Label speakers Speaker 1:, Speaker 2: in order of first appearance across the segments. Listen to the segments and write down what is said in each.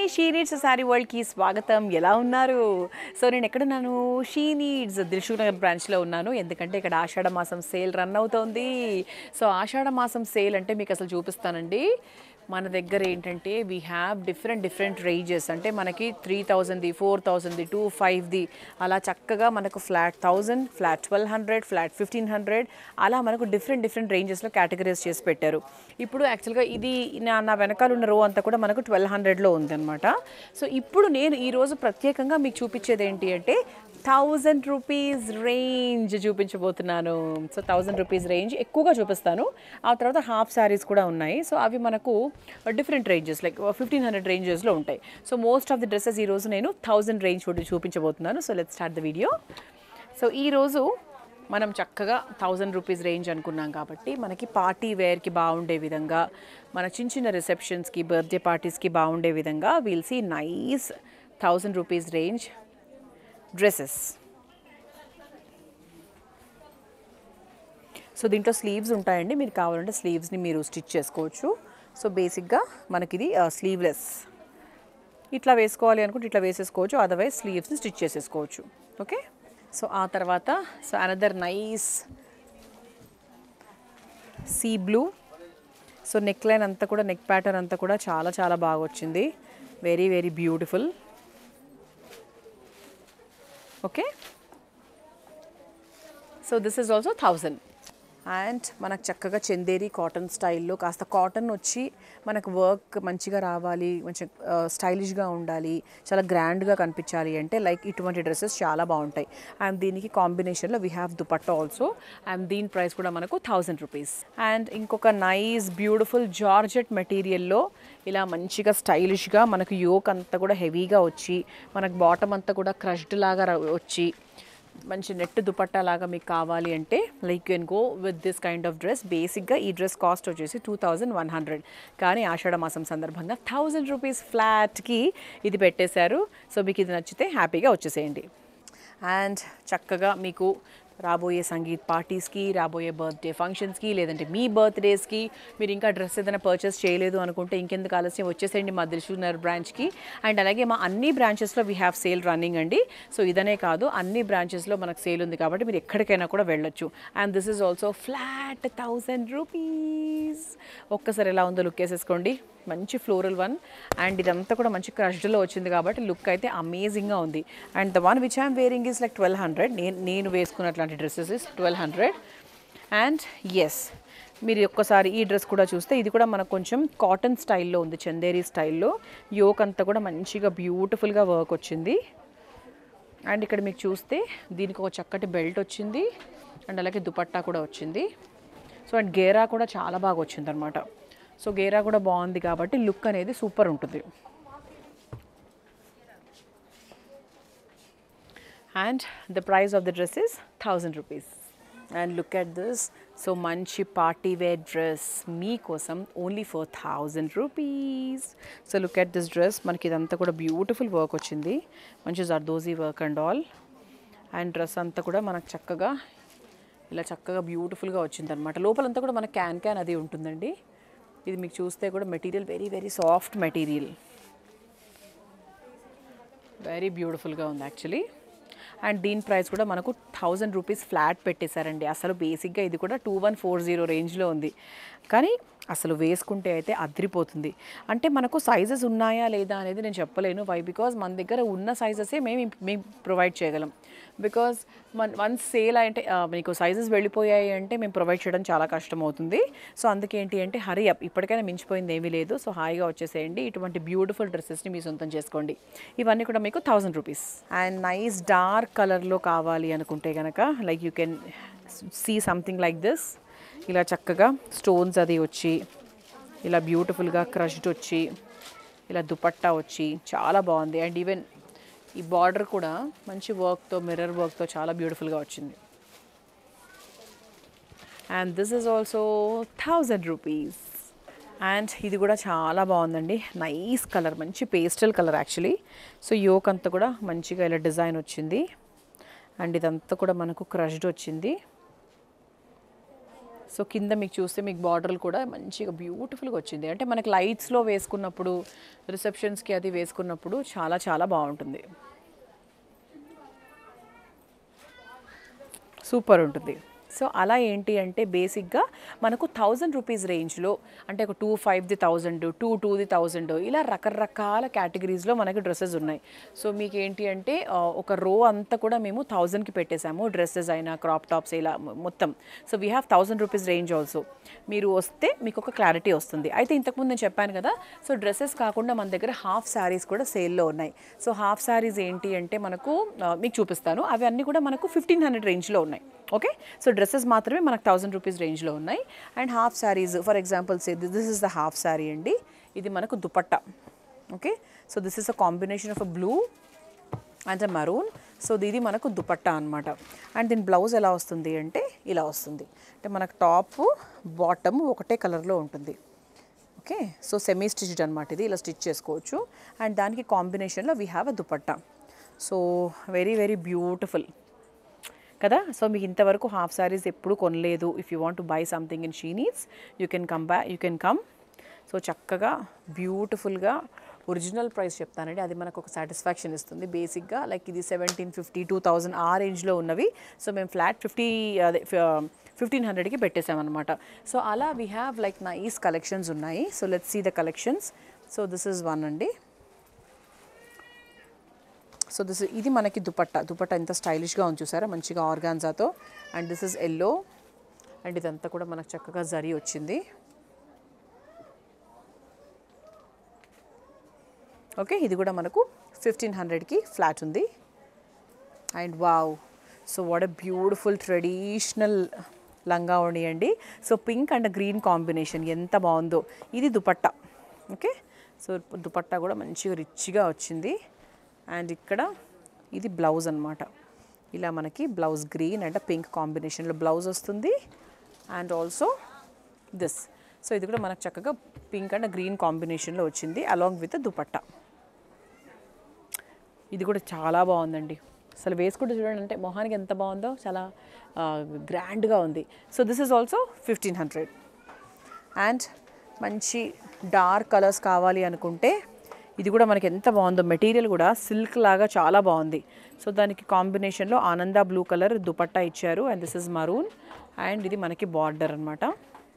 Speaker 1: she Needs Saree వరల్డ్కి స్వాగతం ఎలా ఉన్నారు సో నేను ఎక్కడున్నాను షీ నీడ్స్ దిల్షుక్ నగర్ బ్రాంచ్లో ఉన్నాను ఎందుకంటే ఇక్కడ ఆషాఢ మాసం సేల్ రన్ అవుతోంది సో ఆషాఢ మాసం సేల్ అంటే మీకు అసలు చూపిస్తానండి మన దగ్గర ఏంటంటే we have different different ranges అంటే మనకి త్రీ థౌజండ్ది ఫోర్ థౌజండ్ది టూ ఫైవ్ది అలా చక్కగా మనకు flat thousand flat twelve hundred flat fifteen hundred అలా మనకు డిఫరెంట్ డిఫరెంట్ రేంజెస్లో కేటగిరీస్ చేసి పెట్టారు ఇప్పుడు యాక్చువల్గా ఇది నా నా వెనకాల ఉన్న రో అంతా కూడా మనకు ట్వెల్వ్ హండ్రెడ్లో ఉందన్నమాట సో ఇప్పుడు నేను ఈరోజు ప్రత్యేకంగా మీకు చూపించేది ఏంటి అంటే థౌజండ్ రూపీస్ రేంజ్ చూపించబోతున్నాను సో థౌజండ్ రూపీస్ రేంజ్ ఎక్కువగా చూపిస్తాను ఆ తర్వాత హాఫ్ శారీస్ కూడా ఉన్నాయి సో అవి మనకు different ranges like fifteen hundred రేంజెస్లో ఉంటాయి so most of the dresses ఈరోజు నేను థౌజండ్ రేంజ్ చూపించబోతున్నాను so let start the video so ఈరోజు మనం చక్కగా థౌజండ్ రూపీస్ రేంజ్ అనుకున్నాం కాబట్టి మనకి పార్టీ వేర్కి బాగుండే విధంగా మన చిన్న చిన్న రిసెప్షన్స్కి బర్త్డే పార్టీస్కి బాగుండే విధంగా we'll see nice thousand rupees range dresses so దీంట్లో స్లీవ్స్ ఉంటాయండి మీరు కావాలంటే స్లీవ్స్ని మీరు స్టిచ్ చేసుకోవచ్చు సో బేసిక్గా మనకి ఇది స్లీవ్లెస్ ఇట్లా వేసుకోవాలి అనుకుంటే ఇట్లా వేసేసుకోవచ్చు అదర్వైజ్ స్లీవ్స్ని స్టిచ్ చేసేసుకోవచ్చు ఓకే సో ఆ తర్వాత so another nice see blue so neckline అంతా కూడా నెక్ ప్యాటర్న్ అంతా కూడా చాలా చాలా బాగా వచ్చింది very very beautiful okay so this is also thousand and మనకు చక్కగా చందేరి కాటన్ స్టైల్లో కాస్త కాటన్ వచ్చి మనకు వర్క్ మంచిగా రావాలి మంచి స్టైలిష్గా ఉండాలి చాలా గ్రాండ్గా కనిపించాలి అంటే లైక్ ఇటువంటి డ్రెస్సెస్ చాలా బాగుంటాయి అండ్ దీనికి కాంబినేషన్లో we have dupatta also and దీని ప్రైస్ కూడా మనకు థౌజండ్ రూపీస్ అండ్ ఇంకొక నైస్ బ్యూటిఫుల్ జార్జెట్ మెటీరియల్లో ఇలా మంచిగా స్టైలిష్గా మనకు యోక్ అంతా కూడా హెవీగా వచ్చి మనకు బాటమ్ అంతా కూడా క్రష్డ్ లాగా ర- వచ్చి మంచి నెట్ దుపట్టా లాగా మీకు కావాలి అంటే like can go with this kind of dress బేసిక్గా ఈ డ్రెస్ కాస్ట్ వచ్చేసి టూ థౌజండ్ వన్ హండ్రెడ్ కానీ ఆషాఢ మాసం సందర్భంగా థౌజండ్ రూపీస్ ఫ్లాట్కి ఇది పెట్టేశారు సో మీకు ఇది నచ్చితే హ్యాపీగా వచ్చేసేయండి అండ్ చక్కగా మీకు రాబోయే సంగీత్ పార్టీస్కి రాబోయే బర్త్డే ఫంక్షన్స్కి లేదంటే మీ బర్త్డేస్కి మీరు ఇంకా డ్రెస్ ఏదైనా పర్చేస్ చేయలేదు అనుకుంటే ఇంకెందుకు ఆలస్యం వచ్చేసేయండి మా దిల్షునర్ బ్రాంచ్కి అండ్ అలాగే మా అన్ని బ్రాంచెస్లో వీ హ్యావ్ సేల్ రన్నింగ్ అండి సో ఇదనే కాదు అన్ని బ్రాంచెస్లో మనకు సేల్ ఉంది కాబట్టి మీరు ఎక్కడికైనా కూడా వెళ్ళొచ్చు and this is also flat thousand rupees ఒక్కసారి ఎలా ఉందో లుక్ వేసేసుకోండి మంచి ఫ్లోరల్ వన్ అండ్ ఇదంతా కూడా మంచి క్రష్డ్లో వచ్చింది కాబట్టి లుక్ అయితే అమేజింగ్గా ఉంది and the one which I'm wearing is like twelve hundred నేను నేను వేసుకున్నట్లాంటి dresses is twelve hundred and ఎస్ మీరు ఒక్కసారి ఈ డ్రెస్ కూడా చూస్తే ఇది కూడా మనకు కొంచెం కాటన్ స్టైల్లో ఉంది చందేరి స్టైల్లో యోక్ అంతా కూడా మంచిగా బ్యూటిఫుల్గా వర్క్ వచ్చింది అండ్ ఇక్కడ మీకు చూస్తే దీనికి ఒక చక్కటి బెల్ట్ వచ్చింది అండ్ అలాగే దుపట్టా కూడా వచ్చింది సో అండ్ గేరా కూడా చాలా బాగా వచ్చింది అనమాట సో గేరా కూడా బాగుంది కాబట్టి లుక్ అనేది సూపర్ ఉంటుంది and the price of the dress is thousand rupees and look at this so మంచి పార్టీ వేర్ డ్రెస్ మీకోసం only for thousand rupees so look at this dress మనకి ఇదంతా కూడా బ్యూటిఫుల్ వర్క్ వచ్చింది మంచి zardozi work and all and dress అంతా కూడా మనకు చక్కగా ఇలా చక్కగా బ్యూటిఫుల్గా వచ్చిందనమాట లోపలంతా కూడా మనకు క్యాన్ క్యాన్ అది ఉంటుందండి ఇది మీకు చూస్తే కూడా material very very soft material very బ్యూటిఫుల్గా ఉంది యాక్చువల్లీ అండ్ దీని ప్రైస్ కూడా మనకు థౌజండ్ రూపీస్ ఫ్లాట్ పెట్టేశారండి అసలు బేసిక్గా ఇది కూడా టూ వన్ ఫోర్ జీరో రేంజ్లో ఉంది కానీ అసలు వేసుకుంటే అయితే అదిరిపోతుంది అంటే మనకు సైజెస్ ఉన్నాయా లేదా అనేది నేను చెప్పలేను వై బికాజ్ మన దగ్గర ఉన్న సైజెసే మేము మేము ప్రొవైడ్ చేయగలం బికాజ్ మన వన్స్ సేల్ అంటే ఆ, మీకు సైజెస్ వెళ్ళిపోయాయి అంటే మేము ప్రొవైడ్ చేయడం చాలా కష్టం అవుతుంది సో అందుకే ఏంటి అంటే హరీ అప్ ఇప్పటికైనా మించిపోయింది ఏమీ లేదు సో హాయిగా వచ్చేసేయండి ఇటువంటి బ్యూటిఫుల్ డ్రెస్సెస్ని మీ సొంతం చేసుకోండి ఇవన్నీ కూడా మీకు thousand rupees and nice dark కలర్లో కావాలి అనుకుంటే కనుక like you can see something like this ఇలా చక్కగా స్టోన్స్ అది వచ్చి ఇలా బ్యూటిఫుల్గా క్రష్డ్ వచ్చి ఇలా దుపట్టా వచ్చి చాలా బాగుంది అండ్ ఈవెన్ ఈ బార్డర్ కూడా మంచి వర్క్తో మిర్రర్ వర్క్తో చాలా బ్యూటిఫుల్గా వచ్చింది and this is also thousand rupees and ఇది కూడా చాలా బాగుందండి నైస్ కలర్ మంచి pastel colour actually so yoke అంతా కూడా మంచిగా ఇలా డిజైన్ వచ్చింది అండ్ ఇదంతా కూడా మనకు క్రష్డ్ వచ్చింది సో కింద మీకు చూస్తే మీకు బార్డర్లు కూడా మంచిగా బ్యూటిఫుల్గా వచ్చింది అంటే మనకి లైట్స్లో వేసుకున్నప్పుడు రిసెప్షన్స్కి అది వేసుకున్నప్పుడు చాలా చాలా బాగుంటుంది సూపర్ ఉంటుంది సో అలా ఏంటి అంటే బేసిక్గా మనకు థౌజండ్ రూపీస్ రేంజ్లో అంటే ఒక టూ ఫైవ్ది థౌజండ్ టూ టూది థౌజండ్ ఇలా రకరకాల కేటగిరీస్లో మనకి డ్రెస్సెస్ ఉన్నాయి సో మీకు ఏంటి అంటే ఆ, ఒక రో అంతా కూడా మేము థౌజండ్కి పెట్టేశాము డ్రెస్సెస్ అయినా క్రాప్ టాప్స్ ఇలా మొ- మొత్తం so we have thousand rupees range also మీరు వస్తే మీకు ఒక క్లారిటీ వస్తుంది అయితే ఇంతకుముందు నేను చెప్పాను కదా సో డ్రెస్సెస్ కాకుండా మన దగ్గర హాఫ్ శారీస్ కూడా సేల్లో ఉన్నాయి సో హాఫ్ శారీస్ ఏంటి అంటే మనకు ఆ, మీకు చూపిస్తాను అవి అన్నీ కూడా మనకు ఫిఫ్టీన్ హండ్రెడ్ రేంజ్లో ఉన్నాయి ఓకే సో డ్రెస్సెస్ మాత్రమే మనకు థౌసండ్ రూపీస్ రేంజ్లో ఉన్నాయి and half saris for example say this is the half sari అండి ఇది మనకు dupatta okay so this is a combination of a blue and a maroon so ఇది మనకు దుపట్టా అనమాట అండ్ దీని బ్లౌజ్ ఎలా వస్తుంది అంటే ఇలా వస్తుంది అంటే మనకు టాప్ బాటమ్ ఒకటే కలర్లో ఉంటుంది ఓకే సో సెమీ స్టిచ్డ్ అనమాట ఇది ఇలా స్టిచ్ చేసుకోవచ్చు అండ్ దానికి కాంబినేషన్లో we have a dupatta so very very beautiful కదా సో మీకు ఇంతవరకు హాఫ్ శారీస్ ఎప్పుడు కొనలేదు if you want to buy something in She Needs you can come బ్యా యూ కెన్ కమ్ సో చక్కగా బ్యూటిఫుల్గా ఒరిజినల్ ప్రైస్ చెప్తానండి అది మనకు ఒక సాటిస్ఫాక్షన్ ఇస్తుంది బేసిక్గా లైక్ ఇది సెవెంటీన్ ఫిఫ్టీ టూ థౌజండ్ ఆ రేంజ్లో ఉన్నవి సో మేము ఫ్లాట్ ఫిఫ్టీ అదే ఫిఫ్టీన్ హండ్రెడ్కి పెట్టేసామన్నమాట సో అలా we have like nice collections ఉన్నాయి so let's see the collections so this is one అండి సో దిస్ ఇది మనకి దుపట్టా దుపట్టా ఎంత స్టైలిష్గా ఉంది చూసారా మంచిగా ఆర్గాన్జాతో and this is yellow and ఇదంతా కూడా మనకు చక్కగా జరీ వచ్చింది ఓకే ఇది కూడా మనకు ఫిఫ్టీన్ హండ్రెడ్కి ఫ్లాట్ ఉంది and wow so what a beautiful traditional langa అండి so pink and green combination ఎంత బాగుందో ఇది దుపట్టా ఓకే సో దుపట్టా కూడా మంచిగా రిచ్గా వచ్చింది అండ్ ఇక్కడ ఇది బ్లౌజ్ అనమాట ఇలా మనకి బ్లౌజ్ గ్రీన్ అండ్ పింక్ కాంబినేషన్లో బ్లౌజ్ వస్తుంది అండ్ ఆల్సో దిస్ సో ఇది కూడా మనకు చక్కగా పింక్ అండ్ గ్రీన్ కాంబినేషన్లో వచ్చింది అలాంగ్ విత్ దుపట్టా ఇది కూడా చాలా బాగుందండి అసలు వేసుకుంటే చూడండి అంటే మొహానికి ఎంత బాగుందో చాలా గ్రాండ్గా ఉంది so this is also fifteen hundred and మంచి డార్క్ కలర్స్ కావాలి అనుకుంటే ఇది కూడా మనకి ఎంత బాగుందో మెటీరియల్ కూడా సిల్క్ లాగా చాలా బాగుంది సో దానికి కాంబినేషన్లో ఆనంద బ్లూ కలర్ దుపట్టా ఇచ్చారు and this is maroon and ఇది మనకి బార్డర్ అనమాట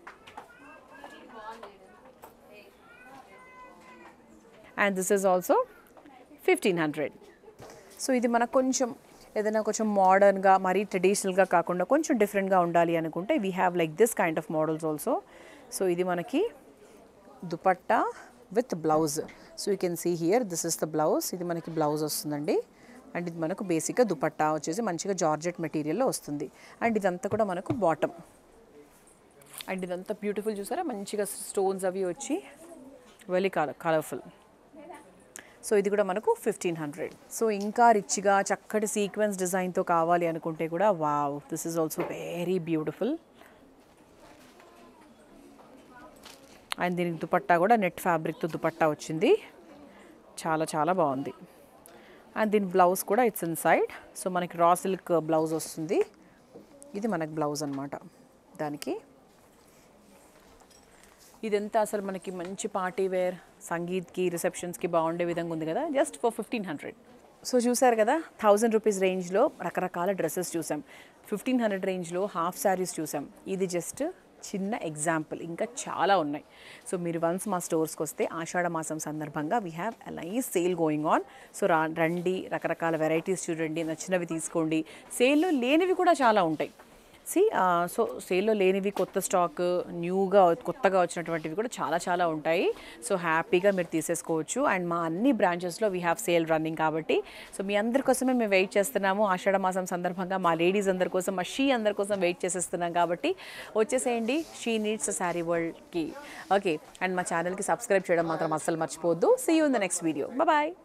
Speaker 1: and this is also fifteen hundred so ఇది మనకు కొంచెం ఏదైనా కొంచెం మోడర్న్గా మరీ ట్రెడిషనల్గా కాకుండా కొంచెం డిఫరెంట్గా ఉండాలి అనుకుంటే we have like this kind of models also so ఇది మనకి dupatta with blouse so you can see here this is the blouse ఇది మనకి బ్లౌజ్ వస్తుందండి అండ్ ఇది మనకు బేసిక్గా దుపట్టా వచ్చేసి మంచిగా జార్జెట్ మెటీరియల్లో వస్తుంది అండ్ ఇదంతా కూడా మనకు బాటమ్ అండ్ ఇదంతా బ్యూటిఫుల్ చూసారా మంచిగా స్టోన్స్ అవి వచ్చి వెరీ కలర్ కలర్ఫుల్ సో ఇది కూడా మనకు ఫిఫ్టీన్ హండ్రెడ్ సో ఇంకా రిచ్గా చక్కటి సీక్వెన్స్ డిజైన్తో కావాలి అనుకుంటే కూడా wow this is also very beautiful and దీనికి దుపట్టా కూడా నెట్ ఫ్యాబ్రిక్తో దుపట్టా వచ్చింది చాలా చాలా బాగుంది అండ్ దీని బ్లౌజ్ కూడా ఇట్స్ ఇన్ సైడ్ సో మనకి రా సిల్క్ బ్లౌజ్ వస్తుంది ఇది మనకి బ్లౌజ్ అనమాట దానికి ఇదంతా అసలు మనకి మంచి పార్టీ వేర్ సంగీత్కి రిసెప్షన్స్కి బాగుండే విధంగా ఉంది కదా just for fifteen hundred so చూసారు కదా థౌజండ్ రూపీస్ రేంజ్లో రకరకాల డ్రెస్సెస్ చూసాం ఫిఫ్టీన్ హండ్రెడ్ రేంజ్లో హాఫ్ శారీస్ చూసాం ఇది జస్ట్ చిన్న ఎగ్జాంపుల్ ఇంకా చాలా ఉన్నాయి సో మీరు వన్స్ మా స్టోర్స్కి వస్తే ఆషాఢ మాసం సందర్భంగా we have nice sale going on so రా రండి రకరకాల వెరైటీస్ చూడండి నచ్చినవి తీసుకోండి సేల్లో లేనివి కూడా చాలా ఉంటాయి సి సో సేల్లో లేనివి కొత్త స్టాక్ న్యూగా కొత్తగా వచ్చినటువంటివి కూడా చాలా చాలా ఉంటాయి సో హ్యాపీగా మీరు తీసేసుకోవచ్చు అండ్ మా అన్ని బ్రాంచెస్లో వీ హ్యావ్ సేల్ రన్నింగ్ కాబట్టి సో మీ అందరి కోసమే మేము వెయిట్ చేస్తున్నాము ఆషాఢ మాసం సందర్భంగా మా లేడీస్ అందరి కోసం మా షీ అందరి కోసం వెయిట్ చేసేస్తున్నాం కాబట్టి వచ్చేసేయండి షీ నీడ్స్ శారీ వరల్డ్కి ఓకే అండ్ మా ఛానల్కి సబ్స్క్రైబ్ చేయడం మాత్రం అస్సలు మర్చిపోవద్దు see you in the next video bye